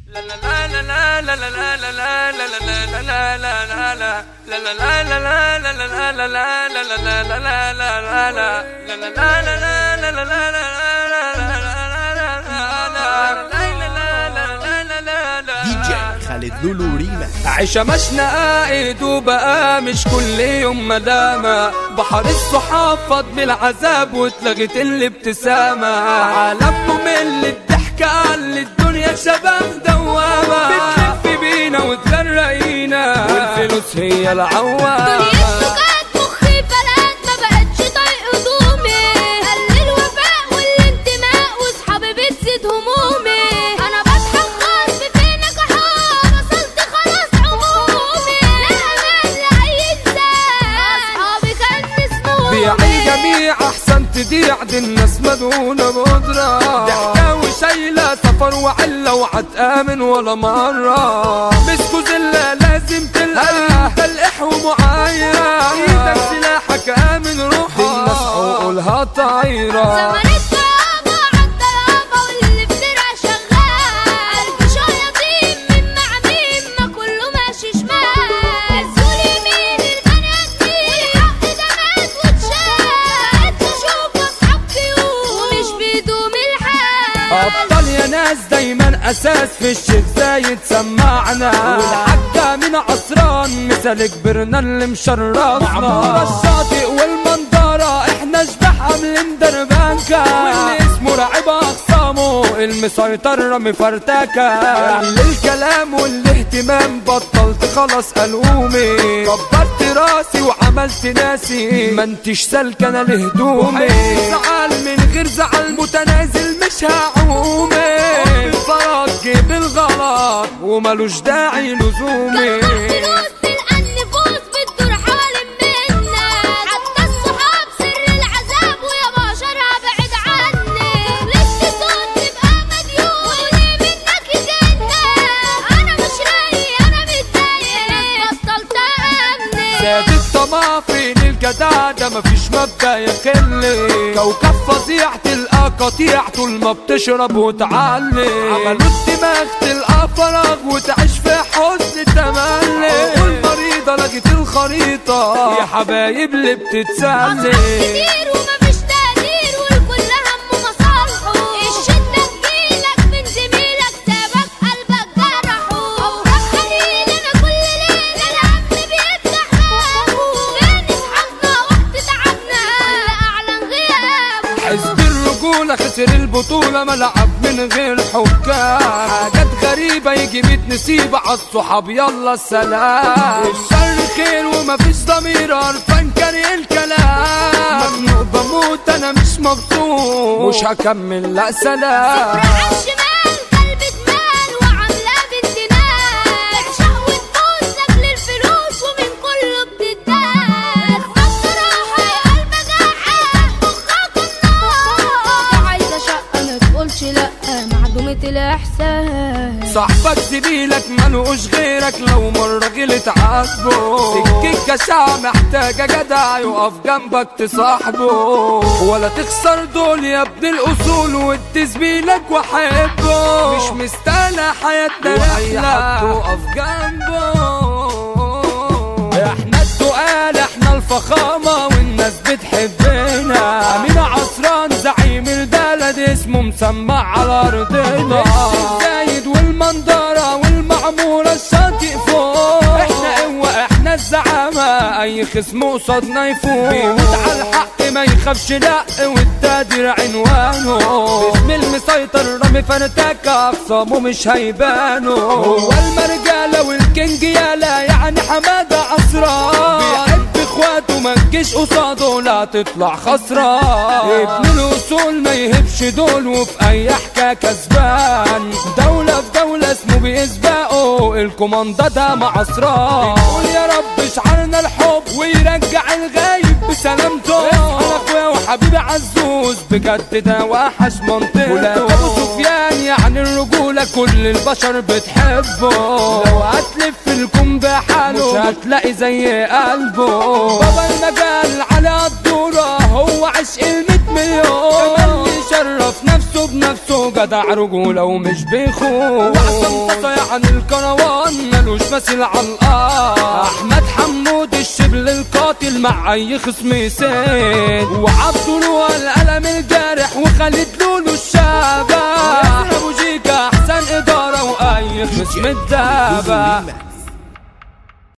دي جي خالد لولو ريما عيشة مشنا قائد وبقى مش كل يوم مدامة بحر الصحاب فاض بالعذاب واتلغت الابتسامة عالم ممل الضحكة قل الدنيا شباب دوامة بتلف بينا وتغرقينا والفلوس هي العوامة دنيته كانت مخي فلات ما بقتش طايق هدومي قل الوفاء والانتماء وصحابي بتزيد همومي انا بضحك غصب فينك حار وصلت خلاص عمومي لا امان لاي انسان اصحابي كان اسمهم بيع الجميع احسن تضيع دي الناس مدهونة بقدرة ضحكة وشايلة سفر وعلة وعتآمن ولا مرة مسكوا زلة لازم تلقى تلقح ومعايرة ايدك سلاحك آمن روحك دي الناس عقولها طايرة زمن الطعامة عالطلابة واللي افترع شغال قلب شياطين من مع مين ما كله ماشي شمال نزول يمين البني ادمين والحق ده مات واتشال تشوف اصحاب كيوت ومش بيدوم الحال أبطال يا ناس دايما أساس في الشيخ زايد سمعنا والحاجة من عصران مثال كبرنا اللي مشرفنا معمورة الشاطئ والمنظرة احنا شبح عاملين دربانكة واللي اسمه راعب أخصامه المسيطر رامي فرتكة للكلام والاهتمام بطلت خلاص ألومي كبرت راسي وعملت ناسي ما انتش سالك انا لهدومي زعل من غير زعل متنازل مش هعومي فرج بالغلط وملوش داعي لزومي كتر فلوس تلقى النفوس بتدور حوالين منا حتى الصحاب سر العذاب ويا بشر ابعد عني تخلص صوت تبقى مديون وليه منك يجنن انا مش رايق انا متضايق بطلت امني زاد الطمع فين الجدع ده مفيش مبدأ يخل كوكب فظيع تلقى قطيع طول ما بتشرب وتعلي عملوا الدماغ تلقى فراغ وتعيش في حزن تملي والمريضة لقيت الخريطة يا حبايب اللي بتتسلي أصحاب كتير ومفيش تقدير والكل همه مصالحه الشدة تجيلك من زميلك سابك قلبك جرحه أفراح قليل أنا كل ليل الهم بيفتح بابه فين أصحابنا وقت تعبنا كل أعلن غيابه حزب الرجولة خسر البطولة ملعب من غير حكام حاجات غريبة يجي ميت نسيبة عالصحاب يلا السلام الشر خير ومفيش ضمير عرفان كان الكلام مخنوق بموت انا مش مبسوط مش هكمل لا سلام صفر عالشمال قلب جمال وعاملة بنت ناس تعشق وتبوس لاجل الفلوس ومن كله بتداس الصراحة يا قلب جاحة مخك النار عايزة شقة ما تقولش لأ معدومة الإحساس صاحبك زميلك ملوش غيرك لو مرة غلط عاتبه سكة جشع محتاجة جدع يقف جنبك تصاحبه ولا تخسر دول يا ابن الأصول وادي زميلك وحبه مش مستاهلة حياتنا واي حد تقف جنبه احنا التقال احنا الفخامة والناس بتحبنا أمين عصران زعيم البلد اسمه مسمع على أرضنا الزايد والمنظرة والمعمورة الشاطئ فوق احنا قوة احنا الزعامة أي خصم قصادنا يفوق بيموت على الحق ما يخافش لا والتقدير عنوانه اسم المسيطر رامي فرتكة أقسامه مش هيبانوا هو المرجالة والكينج يالا يعني حمادة عصران بيحب اخواته ما تجيش قصاده لا تطلع خسران ابن الاصول ما يهبش دول وفي اي حكايه كسبان دولة في دولة اسمه بيسبقه الكوماندا ده معصران بنقول يا رب اشعلنا الحب ويرجع الغايب بسلامته انا اخويا وحبيبي عزوز بجد ده وحش منطقته ولاد ابو سفيان يعني الرجولة كل البشر بتحبه لو هتلف الكون بحاله مش هتلاقي زي قلبه بابا المجال على الدورة هو عشق الميت مليون كمان يشرف نفسه نفسه جدع رجولة ومش بيخون وحسن تصيح عن الكروان ملوش مثيل على الارض احمد حمود الشبل القاتل مع اي خصم يسيد وعبد له القلم الجارح وخالد لولو الشابح ابو جيكا احسن اداره واي خصم الدابح